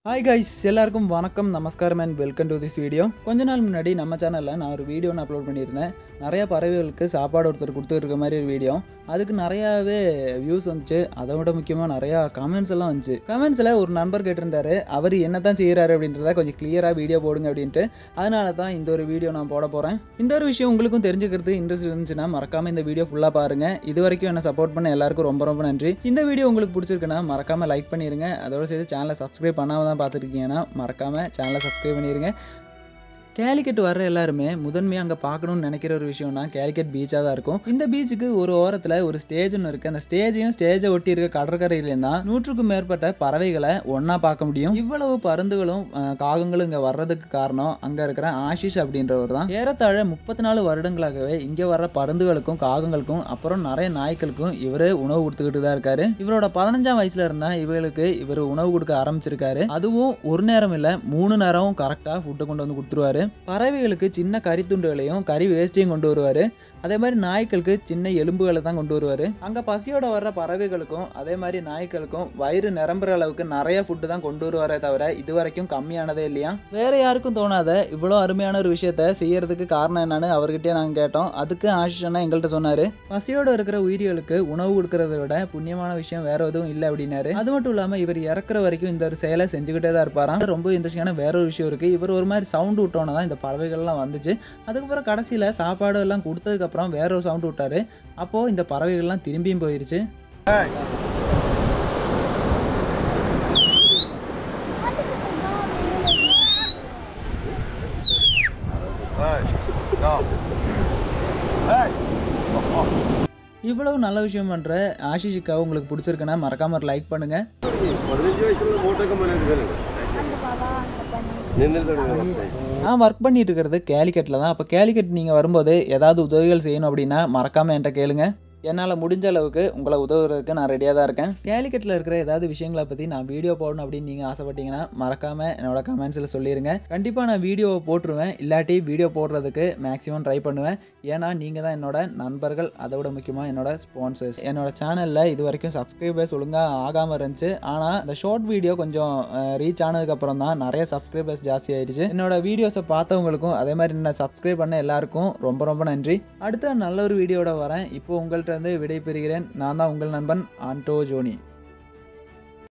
hi guys எல்லாருக்கும் வணக்கம் நமஸ்காரம் and welcome to this video கொஞ்ச நாள் முன்னாடி நம்ம சேனலில் நான் ஒரு வீடியோ ஒன்று அப்லோட் பண்ணியிருந்தேன் நிறையா பறவைகளுக்கு சாப்பாடு ஒருத்தர் கொடுத்துருக்க மாதிரி ஒரு வீடியோ அதுக்கு நிறையாவே வியூஸ் வந்துச்சு அதை விட முக்கியமாக நிறையா கமெண்ட்ஸ் எல்லாம் வந்துச்சு கமெண்ட்ஸில் ஒரு நண்பர் கேட்டிருந்தாரு அவர் என்ன தான் செய்கிறாரு அப்படின்றத கொஞ்சம் கிளியராக வீடியோ போடுங்க அப்படின்ட்டு அதனால தான் இந்த ஒரு வீடியோ நான் போட போகிறேன் இந்த ஒரு விஷயம் உங்களுக்கும் தெரிஞ்சுக்கிறது இன்ட்ரெஸ்ட் இருந்துச்சுன்னா மறக்காமல் இந்த வீடியோ ஃபுல்லாக பாருங்கள் இது வரைக்கும் என்ன சப்போர்ட் பண்ண எல்லாருக்கும் ரொம்ப ரொம்ப நன்றி இந்த வீடியோ உங்களுக்கு பிடிச்சிருக்குன்னா மறக்காமல் லைக் பண்ணிடுங்க அதோட சேர்த்து சேனலை சப்ஸ்கிரைப் பண்ணாமல் தான் பார்த்துருக்கீங்கன்னா மறக்காமல் சேனலை சப்ஸ்கிரைப் பண்ணிடுங்க கேலிக்கட் வர்ற எல்லாருமே முதன்மையாக அங்கே பார்க்கணும்னு நினைக்கிற ஒரு விஷயம்னா கேலிக்கட் பீச்சாக தான் இருக்கும் இந்த பீச்சுக்கு ஒரு ஓரத்தில் ஒரு ஸ்டேஜ் ஒன்று இருக்குது அந்த ஸ்டேஜையும் ஸ்டேஜை ஒட்டி இருக்க கடற்கரையிலேருந்து தான் நூற்றுக்கும் மேற்பட்ட பறவைகளை ஒன்றா பார்க்க முடியும் இவ்வளவு பருந்துகளும் அஹ், காகங்களும் இங்கே வர்றதுக்கு காரணம் அங்கே இருக்கிற ஆஷிஷ் அப்படின்றவர் தான் ஏறத்தாழ முப்பத்தி நாலு வருடங்களாகவே இங்கே வர்ற பருந்துகளுக்கும் காகங்களுக்கும் அப்புறம் நிறைய நாய்க்களுக்கும் இவர் உணவு கொடுத்துக்கிட்டு தான் இருக்காரு இவரோட பதினஞ்சாம் வயசுல இருந்தா இவங்களுக்கு இவர் உணவு கொடுக்க ஆரம்பிச்சிருக்காரு அதுவும் ஒரு நேரம் இல்லை மூணு நேரம் கரெக்டாக ஃபுட்டை கொண்டு வந்து கொடுத்துருவாரு பறவைகளுக்கு சின்ன கறி துண்டுகளையும் கறி வேஸ்ட்டையும் கொண்டு வருவார் அதே மாதிரி நாய்க்களுக்கு சின்ன எலும்புகளை தான் கொண்டு வருவார் அங்கே பசியோட வர்ற பறவைகளுக்கும் அதே மாதிரி நாய்க்களுக்கும் வயிறு நிரம்புற அளவுக்கு நிறைய ஃபுட்டு தான் கொண்டு வருவாரே தவிர இது வரைக்கும் கம்மியானதே இல்லையா வேற யாருக்கும் தோணாத இவ்வளோ அருமையான ஒரு விஷயத்த செய்யறதுக்கு காரணம் என்னன்னு அவர்கிட்டயே நாங்கள் கேட்டோம் அதுக்கு ஆஷிஷ் அண்ணா எங்கள்கிட்ட சொன்னார் பசியோட இருக்கிற உயிரிகளுக்கு உணவு கொடுக்கறத விட புண்ணியமான விஷயம் வேற எதுவும் இல்லை அப்படின்னாரு அது மட்டும் இல்லாமல் இவர் இறக்குற வரைக்கும் இந்த ஒரு செயலை செஞ்சுக்கிட்டே தான் இருப்பாராம் ரொம்ப இன்ட்ரெஸ்டிங்கான வேற ஒரு விஷயம் இருக்கு இவர் ஒரு மாதிரி சவுண்ட் விட்டோன்னே தான் இந்த பறவைகள்லாம் வந்துச்சு அதுக்கப்புறம் கடைசியில் சாப்பாடு எல்லாம் கொடுத்ததுக்கப்புறம் வேற ஒரு சவுண்ட் விட்டாரு அப்போது இந்த பறவைகள்லாம் திரும்பியும் போயிருச்சு இவ்வளவு நல்ல விஷயம் பண்ணுற ஆஷிஷிக்கா உங்களுக்கு பிடிச்சிருக்குன்னா மறக்காம ஒரு லைக் பண்ணுங்க പതിനഞ്ച് വയസ്സുള്ള ബോട്ടൊക്കെ മനസ്സിലായി നീന്തൽ തുടങ്ങി நான் ஒர்க் பண்ணிட்டு இருக்கிறது கேலிக்கட்டில் தான் அப்போ கேலிக்கட் நீங்கள் வரும்போது ஏதாவது உதவிகள் செய்யணும் அப்படின்னா மறக்காமல் என்கிட்ட கேளுங்க என்னால் முடிஞ்ச அளவுக்கு உங்களை உதவுறதுக்கு நான் ரெடியாக தான் இருக்கேன் கேலிக்கட்டில் இருக்கிற ஏதாவது விஷயங்களை பற்றி நான் வீடியோ போடணும் அப்படின்னு நீங்கள் ஆசைப்பட்டீங்கன்னா மறக்காமல் என்னோட கமெண்ட்ஸில் சொல்லிடுங்க கண்டிப்பாக நான் வீடியோவை போட்டுருவேன் இல்லாட்டி வீடியோ போடுறதுக்கு மேக்ஸிமம் ட்ரை பண்ணுவேன் ஏன்னா நீங்கள் தான் என்னோட நண்பர்கள் அதை விட முக்கியமாக என்னோட ஸ்பான்சர்ஸ் என்னோட சேனலில் இது வரைக்கும் சப்ஸ்கிரைபர்ஸ் ஒழுங்காக ஆகாமல் இருந்துச்சு ஆனால் இந்த ஷார்ட் வீடியோ கொஞ்சம் ரீச் ஆனதுக்கப்புறம் தான் நிறைய சப்ஸ்கிரைபர்ஸ் ஜாஸ்தி ஆயிடுச்சு என்னோட வீடியோஸை பார்த்தவங்களுக்கும் அதே மாதிரி என்ன சப்ஸ்கிரைப் பண்ண எல்லாருக்கும் ரொம்ப ரொம்ப நன்றி அடுத்த நல்ல ஒரு வீடியோட வரேன் இப்போ உங்கள்கிட்ட இருந்து விடை பெறுகிறேன் நான் தான் உங்கள் நண்பன் ஆண்டோ ஜோனி